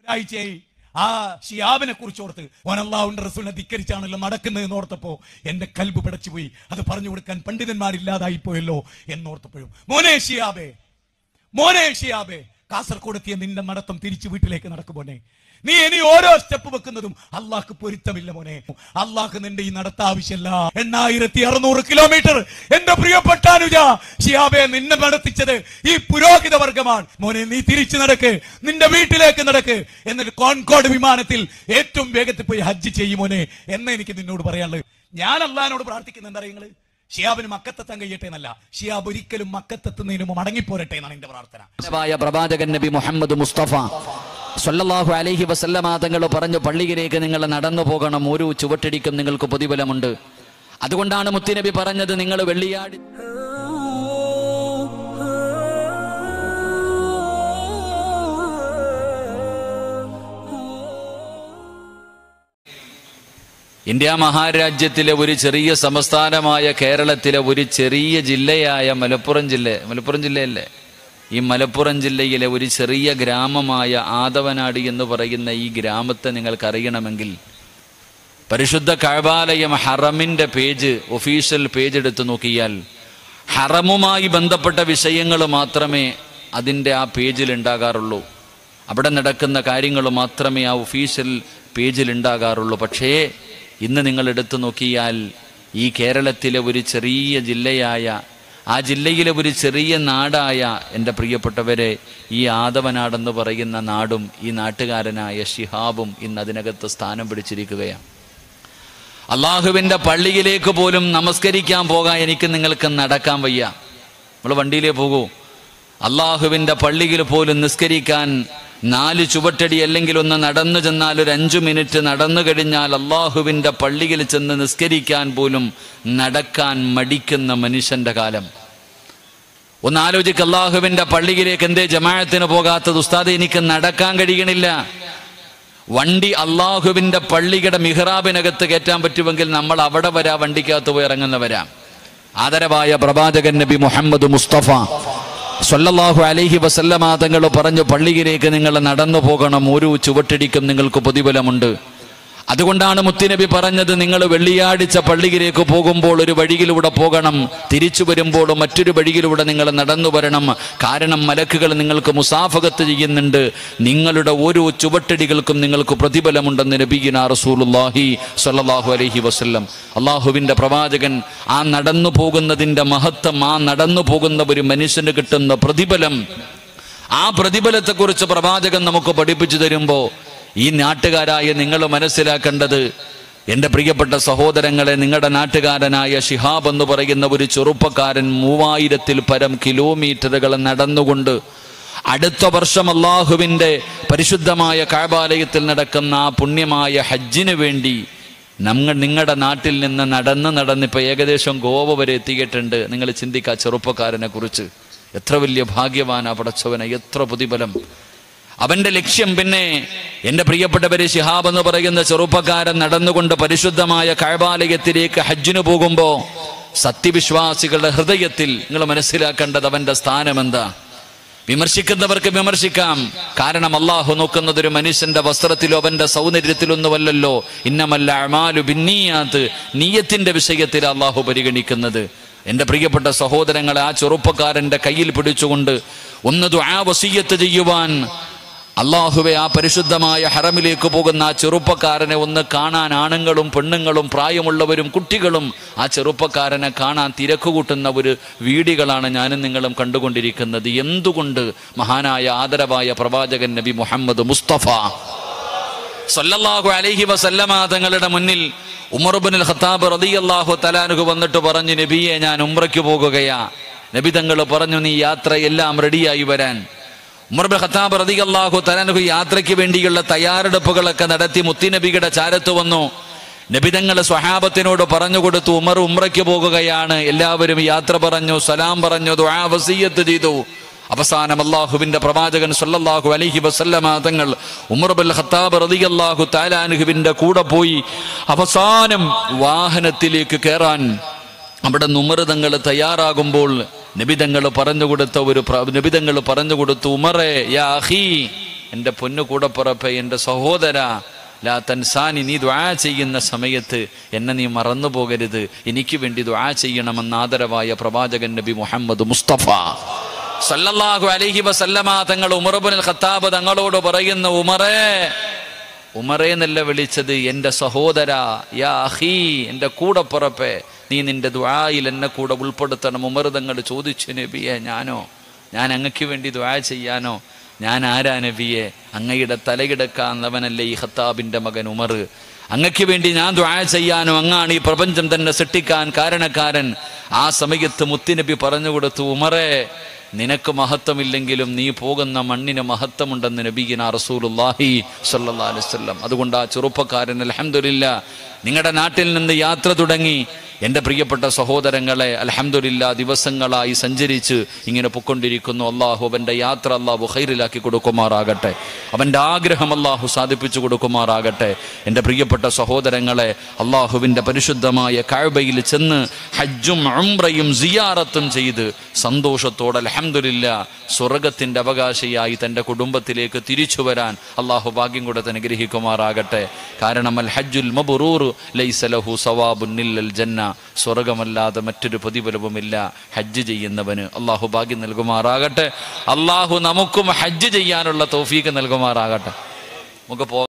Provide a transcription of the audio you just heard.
ആഴ്ചയായി ആ ഷിയാബിനെ കുറിച്ച് ഓർത്ത് ഓനല്ലാവുണ്ട് റസൂലിനെ ധിക്കരിച്ചാണല്ലോ നടക്കുന്നത് എന്നോർത്തപ്പോ എന്റെ കൽബ് പിടച്ചു പോയി അത് പറഞ്ഞു കൊടുക്കാൻ പണ്ഡിതന്മാരില്ലാതായി പോയല്ലോ എന്നോർത്തപ്പോഴും മോനെ ഷിയാബേ മോനെ ഷിയാബേ കാസർഗോഡ് എത്തിയ നിന്റെ നടത്തം തിരിച്ചു വീട്ടിലേക്ക് നടക്കുമോനെ നീ ഇനി ഓരോ സ്റ്റെപ്പ് വെക്കുന്നതും അള്ളാഹ്ക്ക് പൊരുത്തമില്ല മോനെ അള്ളാഹ് നിന്റെ ഈ നടത്ത ആവശ്യമല്ല എണ്ണായിരത്തി അറുന്നൂറ് കിലോമീറ്റർ എന്റെ പ്രിയപ്പെട്ട അനുജ ഷിയാബെ നിന്നെ നടത്തിച്ചത് ഈ പുരോഹിത വർഗമാണ് മോനെ നീ തിരിച്ചു നടക്ക് നിന്റെ വീട്ടിലേക്ക് നടക്ക് എന്നിട്ട് കോൺകോട് വിമാനത്തിൽ ഏറ്റവും വേഗത്തിൽ പോയി ഹജ്ജ് ചെയ്യും മോനെ എന്ന് എനിക്ക് നിന്നോട് പറയാനുള്ളത് ഞാൻ അള്ളഹാനോട് പ്രാർത്ഥിക്കുന്നത് എന്താ നിങ്ങള് ഷിയാബിന് മക്കത്തെത്താൻ കഴിയട്ടെ എന്നല്ല ഷിയാബ് ഒരിക്കലും മക്കത്തെത്തുന്നതിന് മുമ്പ് മടങ്ങിപ്പോരട്ടെ എന്നാണ് എന്റെ പ്രാർത്ഥന ായ പ്രവാചകൻ നബി മുഹമ്മദ് മുസ്തഫ സല്ലല്ലാഹു അലൈഹി വസല്ലമ തങ്ങൾ പറഞ്ഞു പള്ളിയിലേക്ക് നിങ്ങൾ നടന്നു പോകണം ഒരു ചുവട്ടടിക്കും നിങ്ങൾക്ക് പ്രതിഫലമുണ്ട് അതുകൊണ്ടാണ് മുത്തുനബി പറഞ്ഞത് നിങ്ങൾ വെള്ളിയാടി ഇന്ത്യ മഹാരാജ്യത്തിലെ ഒരു ചെറിയ സംസ്ഥാനമായ കേരളത്തിലെ ഒരു ചെറിയ ജില്ലയായ മലപ്പുറം ജില്ല മലപ്പുറം ജില്ലയല്ലേ ഈ മലപ്പുറം ജില്ലയിലെ ഒരു ചെറിയ ഗ്രാമമായ ആദവനാട് എന്ന് പറയുന്ന ഈ ഗ്രാമത്തെ നിങ്ങൾക്ക് അറിയണമെങ്കിൽ പരിശുദ്ധ കഴബാലയം ഹറമിന്റെ പേജ് ഒഫീഷ്യൽ പേജ് എടുത്തു നോക്കിയാൽ ഹറമുമായി ബന്ധപ്പെട്ട വിഷയങ്ങൾ മാത്രമേ അതിൻ്റെ ആ പേജിൽ ഉണ്ടാകാറുള്ളൂ അവിടെ നടക്കുന്ന കാര്യങ്ങൾ മാത്രമേ ആ ഒഫീഷ്യൽ പേജിൽ ഉണ്ടാകാറുള്ളൂ പക്ഷേ ഇന്ന് നിങ്ങൾ എടുത്തു നോക്കിയാൽ ഈ കേരളത്തിലെ ഒരു ചെറിയ ജില്ലയായ ആ ജില്ലയിലെ ഒരു ചെറിയ നാടായ എൻ്റെ പ്രിയപ്പെട്ടവരെ ഈ ആദവനാടെന്ന് പറയുന്ന നാടും ഈ നാട്ടുകാരനായ ഷിഹാബും ഇന്ന് അതിനകത്ത് സ്ഥാനം പിടിച്ചിരിക്കുകയാണ് അള്ളാഹുവിൻ്റെ പള്ളിയിലേക്ക് പോലും നമസ്കരിക്കാൻ പോകാൻ എനിക്ക് നിങ്ങൾക്ക് നടക്കാൻ വയ്യ നമ്മൾ വണ്ടിയിലേ പോകൂ അള്ളാഹുവിൻ്റെ പള്ളിയിൽ പോലും നിസ്കരിക്കാൻ നാല് ചുവട്ടടി അല്ലെങ്കിൽ ഒന്ന് നടന്നു ചെന്നാൽ ഒരു അഞ്ചു മിനിറ്റ് നടന്നു കഴിഞ്ഞാൽ അള്ളാഹുവിൻ്റെ പള്ളിയിൽ ചെന്ന് നിസ്കരിക്കാൻ പോലും നടക്കാൻ മടിക്കുന്ന മനുഷ്യന്റെ കാലം ഒന്ന് ആലോചിക്ക് അള്ളാഹുവിൻ്റെ പള്ളിയിലേക്ക് എന്തേ ജമാഅത്തിന് പോകാത്തത് ഉസ്താദ് എനിക്ക് നടക്കാൻ കഴിയണില്ല വണ്ടി അള്ളാഹുവിന്റെ പള്ളിയുടെ മിഹ്റാബിനകത്ത് കയറ്റാൻ പറ്റുമെങ്കിൽ നമ്മൾ അവിടെ വരാ വണ്ടിക്കകത്ത് പോയി ഇറങ്ങുന്നവരാ ആദരവായ പ്രവാചകൻ നബി മുഹമ്മദ് മുസ്തഫ സല്ലല്ലാഹു അലൈഹി വസല്ലമ തങ്ങൾ പറഞ്ഞു പള്ളിയിലേക്ക് നിങ്ങൾ നടന്നു പോകണം ഒരു ചുവട്ടടിക്കും നിങ്ങൾക്ക് പ്രതിഫലമുണ്ട് അതുകൊണ്ടാണ് മുത്തുനബി പറഞ്ഞത് നിങ്ങൾ വെള്ളിയാഴ്ച പള്ളിയിലേക്ക് പോകുമ്പോൾ ഒരു വഴിയിലൂടെ പോകണം തിരിച്ചു വരുമ്പോൾ മറ്റൊരു വഴിയിലൂടെ നിങ്ങൾ നടന്നു വരണം കാരണം മലക്കുകൾ നിങ്ങൾക്ക് മുസാഫകത്ത് ചെയ്യുന്നുണ്ട് നിങ്ങളുടെ ഓരോ ചുവട്ടടികൾക്കും നിങ്ങൾക്ക് പ്രതിഫലമുണ്ടെന്ന് നബീന റസൂലുല്ലാഹി സ്വല്ലല്ലാഹു അലൈഹി വസല്ലം അള്ളാഹുവിൻ്റെ പ്രവാചകൻ ആ നടന്നു പോകുന്നതിൻ്റെ മഹത്വം ആ നടന്നു പോകുന്ന ഒരു മനുഷ്യന് കിട്ടുന്ന പ്രതിഫലം ആ പ്രതിഫലത്തെക്കുറിച്ച് പ്രവാചകൻ നമുക്ക് പഠിപ്പിച്ചു തരുമ്പോൾ ഈ നാട്ടുകാരായ നിങ്ങൾ മനസ്സിലാക്കേണ്ടത് എൻ്റെ പ്രിയപ്പെട്ട സഹോദരങ്ങളെ നിങ്ങളുടെ നാട്ടുകാരനായ ഷിഹാബ് എന്ന് പറയുന്ന ഒരു ചെറുപ്പക്കാരൻ മൂവായിരത്തിൽ പരം കിലോമീറ്ററുകൾ നടന്നുകൊണ്ട് അടുത്ത വർഷം അള്ളാഹുവിൻ്റെ പരിശുദ്ധമായ കാബാലയത്തിൽ നടക്കുന്ന ആ പുണ്യമായ ഹജ്ജിന് വേണ്ടി നമ്മൾ നിങ്ങളുടെ നാട്ടിൽ നിന്ന് നടന്ന് നടന്ന് ഇപ്പോൾ ഏകദേശം ഗോവ വരെ എത്തിയിട്ടുണ്ട് നിങ്ങൾ ചിന്തിക്കുക ചെറുപ്പക്കാരനെ കുറിച്ച് എത്ര വലിയ ഭാഗ്യവാനാ പടച്ചവനെ എത്ര പ്രതിഫലം അവന്റെ ലക്ഷ്യം പിന്നെ എൻ്റെ പ്രിയപ്പെട്ടവര് ശിഹാബ് എന്ന് പറയുന്ന ചെറുപ്പക്കാരൻ നടന്നുകൊണ്ട് പരിശുദ്ധമായ കഴബാലയത്തിലേക്ക് ഹജ്ജിന് പോകുമ്പോൾ സത്യവിശ്വാസികളുടെ ഹൃദയത്തിൽ നിങ്ങൾ മനസ്സിലാക്കേണ്ടത് അവന്റെ സ്ഥാനം എന്താ വിമർശിക്കുന്നവർക്ക് വിമർശിക്കാം കാരണം അള്ളാഹു നോക്കുന്നത് ഒരു മനുഷ്യന്റെ വസ്ത്രത്തിലോ അവന്റെ സൗന്ദര്യത്തിലൊന്നുമല്ലല്ലോ ഇന്നമല്ല അമാലു ഭിന്നീയാത്ത് നീയത്തിന്റെ വിഷയത്തിൽ അള്ളാഹു പരിഗണിക്കുന്നത് എൻ്റെ പ്രിയപ്പെട്ട സഹോദരങ്ങളെ ആ ചെറുപ്പക്കാരന്റെ കയ്യിൽ പിടിച്ചുകൊണ്ട് ഒന്ന് ദുആ വസീയത്ത് ചെയ്യുവാൻ അള്ളാഹുവെ ആ പരിശുദ്ധമായ ഹറമിലേക്ക് പോകുന്ന ആ ചെറുപ്പക്കാരനെ ഒന്ന് കാണാൻ ആണുങ്ങളും പെണ്ണുങ്ങളും പ്രായമുള്ളവരും കുട്ടികളും ആ ചെറുപ്പക്കാരനെ കാണാൻ തിരക്ക് കൂട്ടുന്ന ഒരു വീഡികളാണ് ഞാനും നിങ്ങളും കണ്ടുകൊണ്ടിരിക്കുന്നത് എന്തുകൊണ്ട് മഹാനായ ആദരവായ പ്രവാചകൻ നബി മുഹമ്മദ് മുസ്തഫ സല്ലല്ലാഹു അലൈഹി വസല്ലമ തങ്ങളുടെ മുന്നിൽ ഉമർബുൽ ഖത്താബ് റളിയല്ലാഹു തലാനുഹു വന്നിട്ട് പറഞ്ഞു നബിയെ ഞാൻ ഉംറയ്ക്ക് പോകുകയാ നബി തങ്ങൾ പറഞ്ഞു നീ യാത്രയെല്ലാം റെഡിയായി വരാൻ ഉമർബുൽ ഖത്താബ് റളിയല്ലാഹു തലാനുഹു യാത്രയ്ക്ക് വേണ്ടിയുള്ള തയ്യാറെടുപ്പുകളൊക്കെ നടത്തി മുത്തിനബിയുടെ ചാരത്ത് വന്നു നബിതങ്ങൾ സ്വഹാബത്തിനോട് പറഞ്ഞു കൊടുത്തു ഉമർ ഉംറയ്ക്ക് പോകുകയാണ് എല്ലാവരും യാത്ര പറഞ്ഞു സലാം പറഞ്ഞു ദുആ വസിയ്യത്ത് ചെയ്തു അവസാനം അള്ളാഹുവിന്റെ പ്രവാചകൻ സല്ലല്ലാഹു അലൈഹി വസല്ലമ തങ്ങൾ ഉമർ ബിൻ ഖത്താബ് റളിയല്ലാഹു തആലാനുഹുവിന്റെ കൂടെ പോയി അവസാനം വാഹനത്തിലേക്ക് കയറാൻ അവിടെ നുമൃതങ്ങൾ തയ്യാറാകുമ്പോൾ നബിതങ്ങൾ പറഞ്ഞു കൊടുത്ത ഒരു പ്ര- നബിതങ്ങൾ പറഞ്ഞു കൊടുത്തു ഉമറേ യാ അഖീ എൻ്റെ പൊന്നു കൂടപ്പുറപ്പെ എൻ്റെ സഹോദര ലാ തൻസാനി നീ ദ്വാ ചെയ്യുന്ന സമയത്ത് എന്നെ നീ മറന്നു പോകരുത് എനിക്ക് വേണ്ടി ദ്വാ ചെയ്യണമെന്ന് ആദരവായ പ്രവാചകൻ നബി മുഹമ്മദ് മുസ്തഫ സല്ലല്ലാഹു അലൈഹി വസല്ലമ തങ്ങൾ ഉമർബുൽ ഖത്താബ് തങ്ങളോട് പറയുന്ന ഉമറേ ഉമറേ എന്നല്ല വിളിച്ചത് എൻ്റെ സഹോദര യാ അഹീ എൻ്റെ കൂടപ്പുറപ്പെ നീ നിന്റെ ദ്വായിൽ എന്നെ കൂടെ ഉൾപ്പെടുത്തണം ഉമർ തങ്ങൾ ചോദിച്ചു നബിയെ ഞാനോ ഞാൻ അങ്ങക്ക് വേണ്ടി ദ്വാ ചെയ്യാനോ ഞാൻ ആരാ നബിയെ അങ്ങയുടെ തലകിടക്കാന്നവനല്ലേ ഈ ഖത്താബിന്റെ മകൻ ഉമർ അങ്ങക്ക് വേണ്ടി ഞാൻ ദ്വാ ചെയ്യാനോ അങ്ങാണ് ഈ പ്രപഞ്ചം തന്നെ സൃഷ്ടിക്കാൻ കാരണക്കാരൻ ആ സമയത്ത് മുത്തുനബി പറഞ്ഞു കൊടുത്തു ഉമറേ നിനക്ക് മഹത്വമില്ലെങ്കിലും നീ പോകുന്ന മണ്ണിന് മഹത്വമുണ്ടെന്ന് നബീന റസൂലുല്ലാഹി സല്ലല്ലാഹു അലൈഹി വസല്ലം അതുകൊണ്ട് ആ ചെറുപ്പക്കാരൻ അൽഹംദുലില്ല നിങ്ങളുടെ നാട്ടിൽ നിന്ന് യാത്ര തുടങ്ങി എൻ്റെ പ്രിയപ്പെട്ട സഹോദരങ്ങളെ അൽഹംദുലില്ല ദിവസങ്ങളായി സഞ്ചരിച്ച് ഇങ്ങനെ പൊക്കൊണ്ടിരിക്കുന്നു അള്ളാഹു അവൻ്റെ യാത്ര അള്ളാഹു ഹൈറിലാക്കി കൊടുക്കുമാറാകട്ടെ അവൻ്റെ ആഗ്രഹം അള്ളാഹു സാധിപ്പിച്ചു കൊടുക്കുമാറാകട്ടെ എൻ്റെ പ്രിയപ്പെട്ട സഹോദരങ്ങളെ അള്ളാഹുവിൻ്റെ പരിശുദ്ധമായ കാഴ്ബയിൽ ചെന്ന് ഹജ്ജും ഉംറയും സിയാറത്തും ചെയ്ത് സന്തോഷത്തോടെ അൽഹംദുലില്ല സ്വർഗത്തിൻ്റെ അവകാശിയായി തൻ്റെ കുടുംബത്തിലേക്ക് തിരിച്ചു വരാൻ അള്ളാഹു ഭാഗ്യം കൊടുത്ത് അനുഗ്രഹിക്കുമാറാകട്ടെ കാരണം അൽ ഹജ്ജുൽ മബറൂർ ലൈസലഹു സവാബുന്നില്ലൽ ജന്ന സ്വർഗമല്ലാതെ മറ്റൊരു പ്രതിഫലവുമില്ല ഹജ്ജ് ചെയ്യുന്നവന് അള്ളാഹു ഭാഗ്യം നൽകുമാറാകട്ടെ അള്ളാഹു നമുക്കും ഹജ്ജ് ചെയ്യാനുള്ള തൗഫീക്ക് നൽകുമാറാകട്ടെ നമുക്ക് പോ